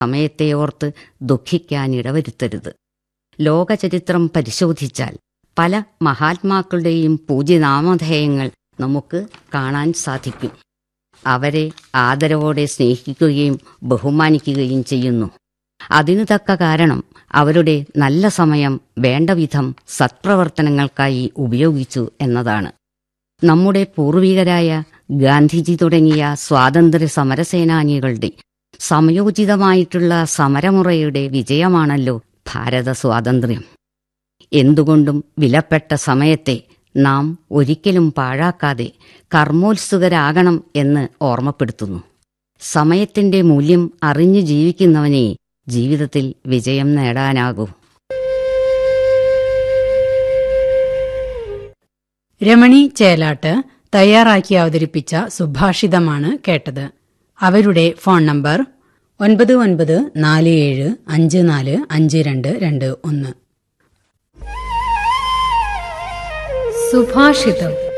സമയത്തെ ഓർത്ത് ദുഃഖിക്കാനിടവരുത്തരുത് ലോകചരിത്രം പരിശോധിച്ചാൽ പല മഹാത്മാക്കളുടെയും പൂജ്യനാമധേയങ്ങൾ നമുക്ക് കാണാൻ സാധിക്കും അവരെ ആദരവോടെ സ്നേഹിക്കുകയും ബഹുമാനിക്കുകയും ചെയ്യുന്നു അതിനു തക്ക കാരണം അവരുടെ നല്ല സമയം വേണ്ടവിധം സത്പ്രവർത്തനങ്ങൾക്കായി ഉപയോഗിച്ചു എന്നതാണ് നമ്മുടെ പൂർവികരായ ഗാന്ധിജി തുടങ്ങിയ സ്വാതന്ത്ര്യ സമരസേനാനികളുടെ സമയോചിതമായിട്ടുള്ള സമരമുറയുടെ വിജയമാണല്ലോ ഭാരത സ്വാതന്ത്ര്യം എന്തുകൊണ്ടും വിലപ്പെട്ട സമയത്തെ നാം ഒരിക്കലും പാഴാക്കാതെ കർമ്മോത്സുകരാകണം എന്ന് ഓർമ്മപ്പെടുത്തുന്നു സമയത്തിന്റെ മൂല്യം അറിഞ്ഞു ജീവിക്കുന്നവനെ ജീവിതത്തിൽ വിജയം നേടാനാകൂ രമണി ചേലാട്ട് തയ്യാറാക്കി അവതരിപ്പിച്ച സുഭാഷിതമാണ് കേട്ടത് അവരുടെ ഫോൺ നമ്പർ ഒൻപത് ഒൻപത് നാല് ഏഴ് അഞ്ച് നാല് അഞ്ച് രണ്ട് രണ്ട് ഒന്ന് സുഭാഷിതം